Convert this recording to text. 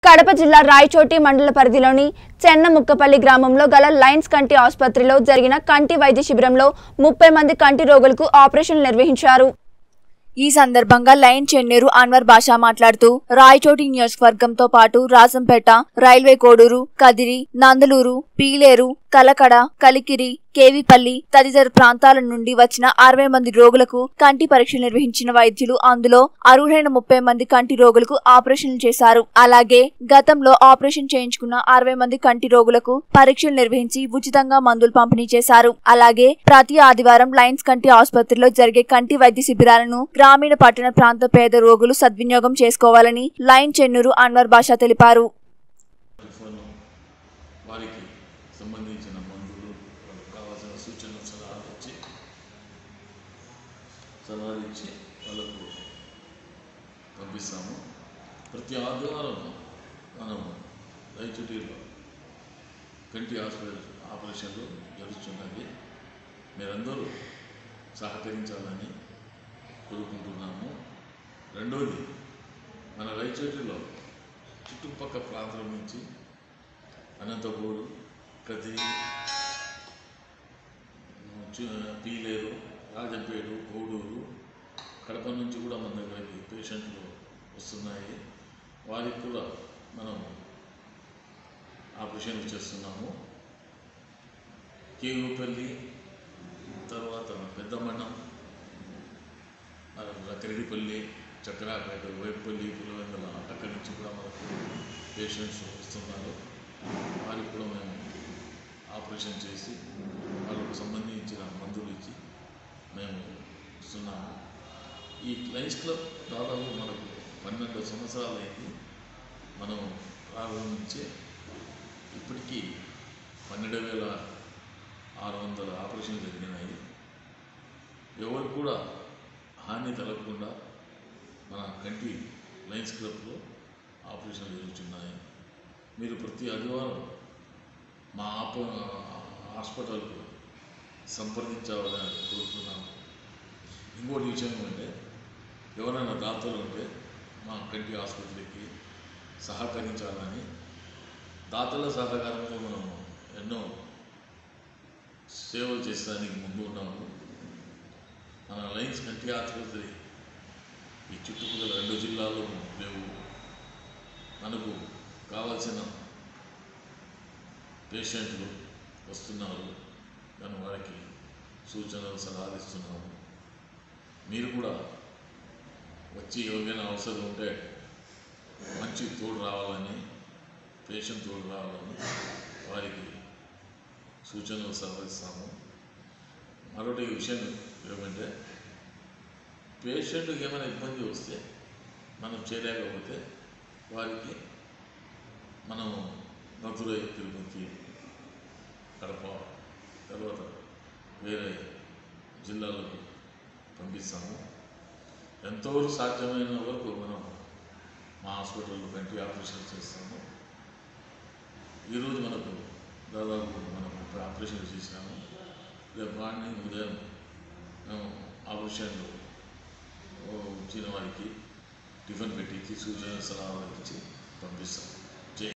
కడప జిల్లా రాయచోటి మండల పరిధిలోని చెన్నముక్కపల్లి గ్రామంలో గల లయన్స్ కంటి ఆసుపత్రిలో జరిగిన కంటి వైద్య శిబిరంలో ముప్పై మంది కంటి రోగులకు ఆపరేషన్లు నిర్వహించారు ఈ సందర్భంగా లయన్ చెన్నూరు అన్వర్ బాషా మాట్లాడుతూ రాయచోటి నియోజకవర్గంతో పాటు రాజంపేట రైల్వే కోడూరు కదిరి నందలూరు పీలేరు కలకడ కలికిరి కేవిపల్లి తదితర ప్రాంతాల నుండి వచ్చిన అరవై మంది రోగులకు కంటి పరీక్షలు నిర్వహించిన వైద్యులు అందులో అర్హులైన ముప్పై మంది కంటి రోగులకు ఆపరేషన్లు చేశారు అలాగే గతంలో ఆపరేషన్ చేయించుకున్న అరవై మంది కంటి రోగులకు పరీక్షలు నిర్వహించి ఉచితంగా మందులు పంపిణీ చేశారు అలాగే ప్రతి ఆదివారం లయన్స్ కంటి ఆసుపత్రిలో జరిగే కంటి వైద్య శిబిరాలను గ్రామీణ పట్టణ ప్రాంత పేద రోగులు సద్వినియోగం చేసుకోవాలని లయన్ చెన్నూరు అన్వర్ బాషా తెలిపారు టిఫన్ వారికి సంబంధించిన మందులు వాళ్ళకి కావాల్సిన సూచనలు సలహాలు ఇచ్చి సలహాలు ఇచ్చి వాళ్ళకు పంపిస్తాము ప్రతి ఆదివారం మనం రైచుటీలో కంటి హాస్పిటల్ ఆపరేషన్లు జరుగుతున్నది మీరందరూ సహకరించాలని కోరుకుంటున్నాము రెండోది మన రైచోటిలో చుట్టుపక్కల ప్రాంతాల నుంచి అనంతపూరు కదిరి చు- పీలేరు రాజంపేడు కోడూరు కడప నుంచి కూడా మన దగ్గరికి పేషెంట్లు వస్తున్నాయి వారికి కూడా మనం ఆపరేషన్లు చేస్తున్నాము కేవుపల్లి తర్వాత పెద్దమన్నం కరిడిపల్లి చక్రాపేట వైపల్లి పులివెందుల అక్కడి నుంచి కూడా మనకు పేషెంట్స్ వస్తున్నారు వారికి కూడా మేము ఆపరేషన్ చేసి వాళ్ళకు సంబంధించిన మందులు ఇచ్చి మేము ఇస్తున్నాము ఈ లయన్స్ క్లబ్ దాదాపు మనకు పన్నెండు సంవత్సరాలు అయింది మనం ప్రారంభించి ఇప్పటికీ పన్నెండు వేల ఆరు వందల ఆపరేషన్లు జరిగినాయి ఎవరు కూడా హాని తలగకుండా మన కంటి లయన్స్ క్లబ్లో ఆపరేషన్లు జరుగుతున్నాయి మీరు ప్రతి ఆదివారం మా ఆప హాస్పిటల్కు సంప్రదించాలని కోరుతున్నాము ఇంకోటి విషయం ఏమంటే ఎవరైనా దాతలు ఉంటే మా కంటి ఆసుపత్రికి సహకరించాలని దాతల సహకారంతో మనము ఎన్నో సేవలు చేసేదానికి ముందు ఉన్నాము మన లైన్స్ కంటి ఆసుపత్రి ఈ చుట్టుపక్కల రెండు జిల్లాల్లో లేవు మనకు కావాల్సిన పేషెంట్లు వస్తున్నారు కానీ వారికి సూచనలు సలహాలు ఇస్తున్నాము మీరు కూడా వచ్చి ఎవరికైనా అవసరం ఉంటే మంచి తోడు రావాలని పేషెంట్ తోడు రావాలని వారికి సూచనలు సలహిస్తాము మరొకటి విషయం ఏమంటే పేషెంట్కి ఏమైనా ఇబ్బంది వస్తే మనం చేయలేకపోతే వారికి మనం మధురై తిరుపతి కడప తర్వాత వేరే జిల్లాలకు పంపిస్తాము ఎంతవరకు సాధ్యమైన వరకు మనం మా హాస్పిటల్లో కంటి ఆపరేషన్ చేస్తాము ఈరోజు మనకు దాదాపు మనం ముప్పై ఆపరేషన్లు చేసినాము రేపు మార్నింగ్ ఉదయం మేము ఆపరేషన్లు వచ్చిన వారికి టిఫిన్ పెట్టించి సూచన సలహాలు ఇచ్చి పంపిస్తాము